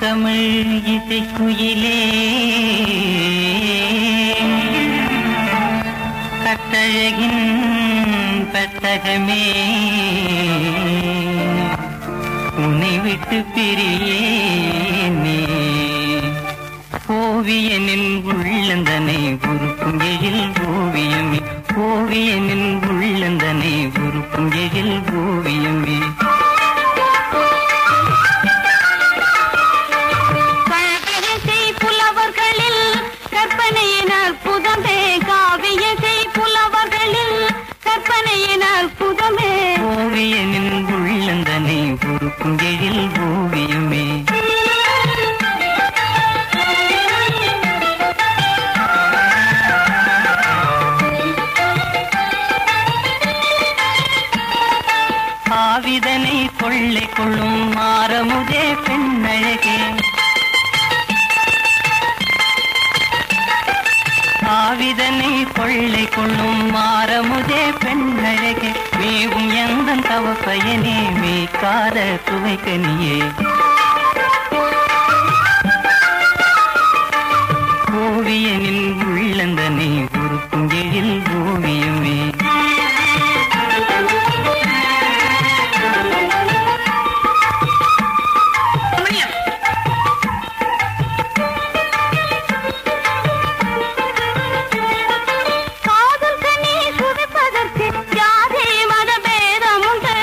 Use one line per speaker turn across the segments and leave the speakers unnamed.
தமிழ் இசைக்குயிலே கட்டழகின் பெத்தகமே உன்னை விட்டு பிரியேனே ஓவியனின் உள்ளந்தனை உருக்கும் எழில் ஓவியமே ஓவியனின் உள்ளந்தனை உருக்கும் எழில் ஓவியமே
கழகத்தை புலவர்களில் கற்பனையின் அற்புதமே காவியத்தை புலவர்களில் கற்பனையின் அற்புதமே
ஓவியனின் உள்ளந்தனை உருக்கும் எழில் ஓவியமே ஆவிதனை கொள்ளை கொள்ளும் மாறமுதே பெண்ணழகே ஆவிதனை கொள்ளை கொள்ளும் மாறமுதே பெண்ணழகே மேவும் எந்த தவ பயனே மேய்க்காத சுவைக்கனியே ஓவியனின் உள்ளந்தனை உருக்கும் எழில் ஓவியமே
காதல் கனி சுவைப்பதற்கு ஜாதி மத பேதம் உண்டு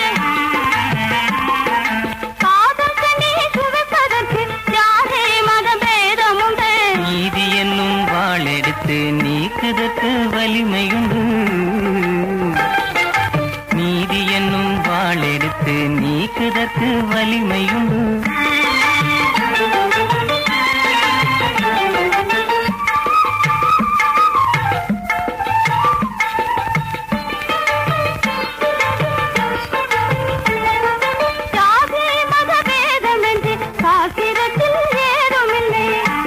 காதல் கனி சுவைப்பதற்கு ஜாதி மத பேதம் உண்டு
நீதி என்னும் வாளெடுத்து நீக்குதற்கு வலிமையுண்டு நீதி என்னும் வாளெடுத்து நீக்குதற்கு வலிமையுண்டு
ஜாதி மத பேதம் என்று சாஸ்திரத்தில் ஏதுமில்லை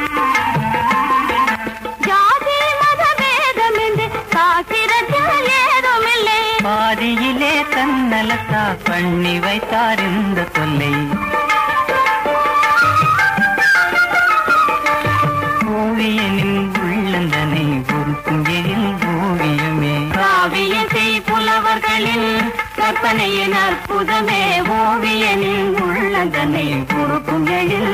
ஜாதி மத பேதம் என்று சாஸ்திரத்தில் ஏதுமில்லை
பாதியிலே தன்னலத்தா பண்ணி வைத்தார் இந்த தொல்லை ஓவியனின் உள்ளந்தனை பொறுக்கும் எழில் ஓவியமே
காவியத்தை புலவர்களின் கற்பனையின் அற்புதமே ஓவியனின் உள்ளதனை பொறுக்கும் எழில்